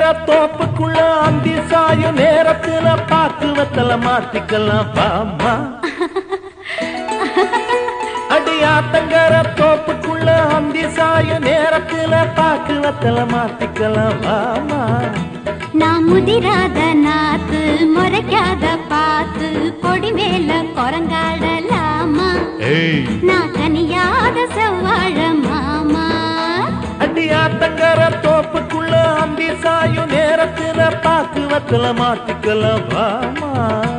தோப்புக்குள்ள அந்தி சாயும் நேரத்துல பாக்குவத்தல மாத்திக்கலாம் வாமா அடி ஆத்தங்கர தோப்புக்குள்ள அந்தி சாயும் நேரத்துல பாக்குவத்தல மாத்திக்கலாம் வாமா நான் முதிராத நாத்து முறைக்காத பாத்து கொடி மேல குரங்காடலாமா ஏய் நான் தனியாத செவ்வாழ மாமா அடி ஆத்தங்கர தோப்புக்குள்ள அந்தி சாயும் நேரத்துல பாக்குவத்தல மாத்திக்கலாம் வாமா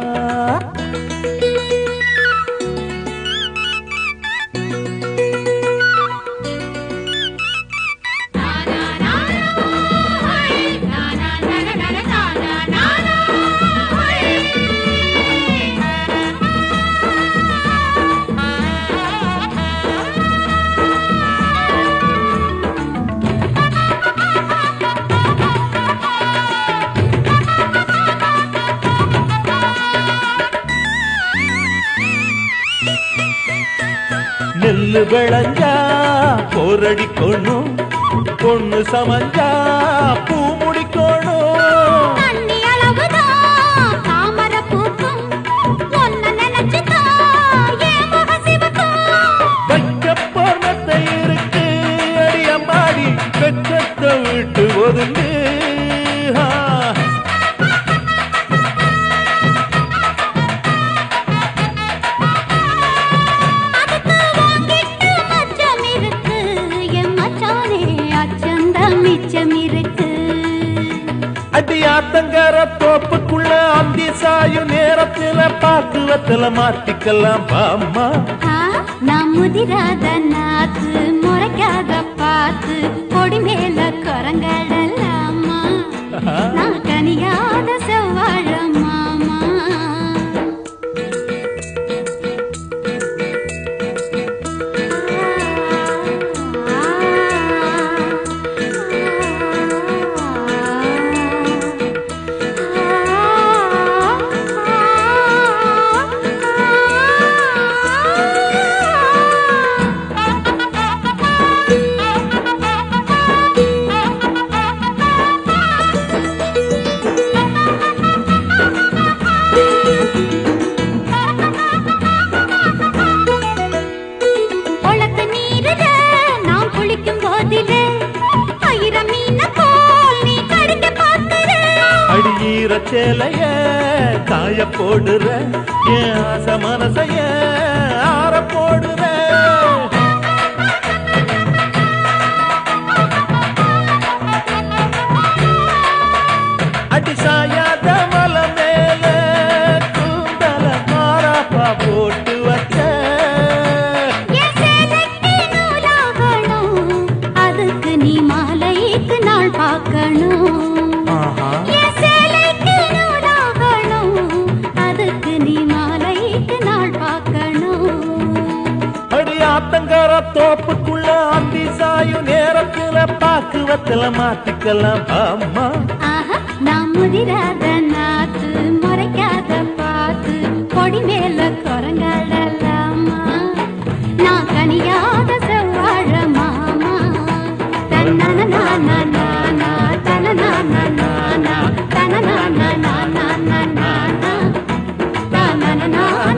நெல்லு விளைஞ்சா போரடிக்கணும் பொண்ணு சமஞ்சா பூ முடிக்கணும் தண்ணி அளவுதான் தாமரை பூக்கும் ஒன்ன நினைச்சுதான் என் முக சிவக்கும் வைக்க போர்மத்தை இருக்கு அடியம்மாடி வெச்சத்தை விட்டு ஒதுங்கு ஆ. அதுக்கு வாங்கிட்டு மச்சம் இருக்கு என் மச்சானே அச்சந்தம் மிச்சம் இருக்கு அடி ஆத்தங்கர தோப்புக்குள்ள அந்தி சாயும் நேரத்துல பாக்குவத்துல மாத்திக்கலாம் பாம்மா ஆ, நான் முதிராத நாத்து முறைக்காத பாத்து கொடி மேல குரங்கடலாமா நான் கனியாத செவ்வாழ மாமா குளத்து நீரில நான் குளிக்கும் போதிலே ஆயிரம் மீன போல் நீ கடிக்க பார்க்கிற அடியீர சேலைய காய போடுற என் ஆசை மனசைய ஆற போடுற அடி சாயாத மலை மேல கூந்தல மாறாப்பா போட்டு வச்ச என் சேலைக்கு நூலாகணும் அதுக்கு நீ மாலைக்கு நாள் பார்க்கணும் ஆஹா என் சேலைக்கு நூலாகணும் அதுக்கு நீ மாலைக்கு நாள் பார்க்கணும் அடி ஆத்தங்கர தோப்புக்குள்ள அந்தி சாயும் நேரத்துல பாக்குவத்துல மாத்திக்கலாம் அம்மா ஆஹா நான் முதிராத நாத்து முறைக்காத பாத்து கொடி மேல குரங்கடலாமா நான் கனியாத செவ்வாழ மாமா தன்னன நானா தனன நானா தனன நானா தனன